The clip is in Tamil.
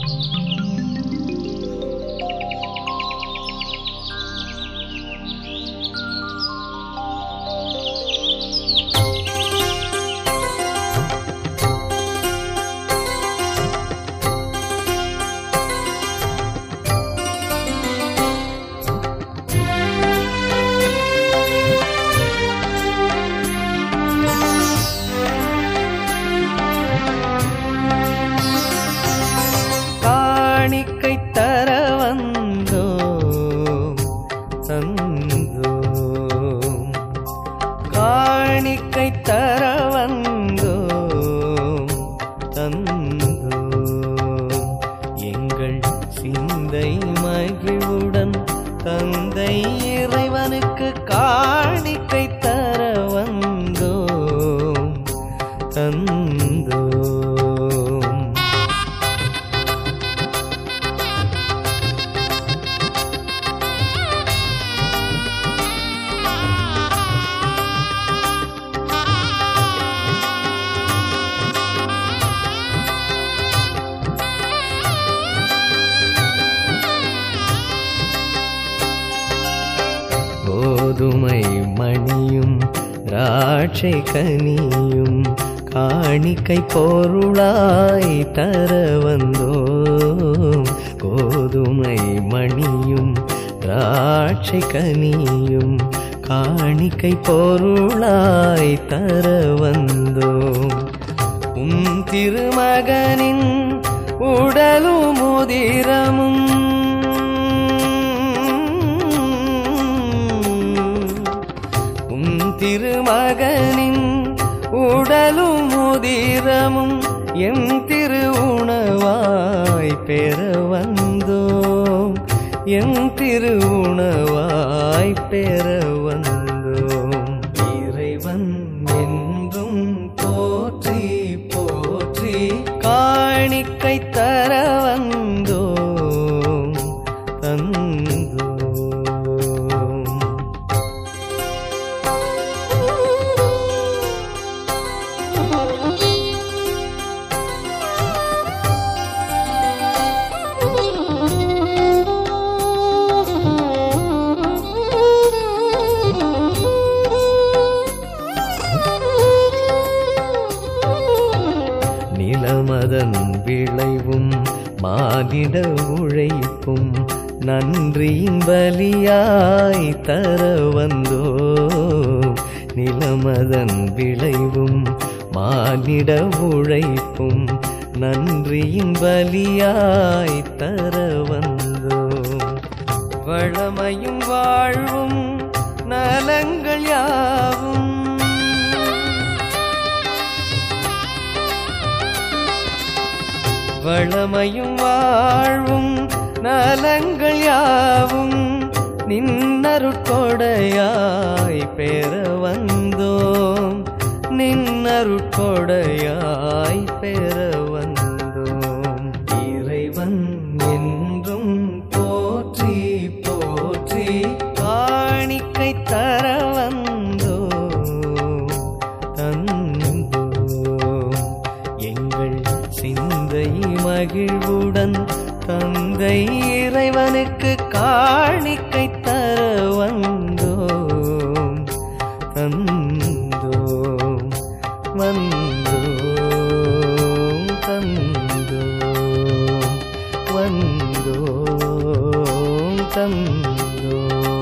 காணிக்கை தர வந்தோ தந்தோ காணிக்கை தர வந்தோ தந்தோ எங்கள் சிந்தை மகிழ்வுடன் தந்தை இறைவனுக்கு காணிக்கை தர வந்தோ தந்தோ கோதுமை மணியும் திராட்சை கனியும் காணிக்கை பொருளாய் தர வந்தோம் கோதுமை மணியும் திராட்சை கனியும் காணிக்கை பொருளாய் தர வந்தோம் உம் திருமகனின் உடலும் உதிரமும் உம் திருமகனின் உடலும் உதிரமும் எம் திரு உணவாய் பெற வந்தோம் எம் திரு உணவாய் பெற வந்தோம் இறைவன் என்றும் போற்றி போற்றி காணிக்கை தர வந்தோம் தந்தோம் நிலமதன் விளைவும் மானிட உழைப்பும் நன்றியின் பலியாய் தர வந்தோ நிலமதன் விளைவும் மானிட உழைப்பும் நன்றியின் பலியாய் தர வந்தோ வளமையும் வாழ்வும் நலங்கள் யாவும் வளமையும் வாழ்வும் நலங்கள் யாவும் நின்னருட்கொடையாய் பெற வந்தோம் நின்னருட்கொடையாய் பெற வந்தோம் இறைவன் என்றும் போற்றி போற்றி காணிக்கை தர வந்தோம் தந்தோம் எங்கள் சிந்தை மகிழ்வுடன் தந்தை இறைவனுக்கு காணிக்கை தர வந்தோம் தந்தோம் வந்தோம் தந்தோம் வந்தோம் தந்தோம்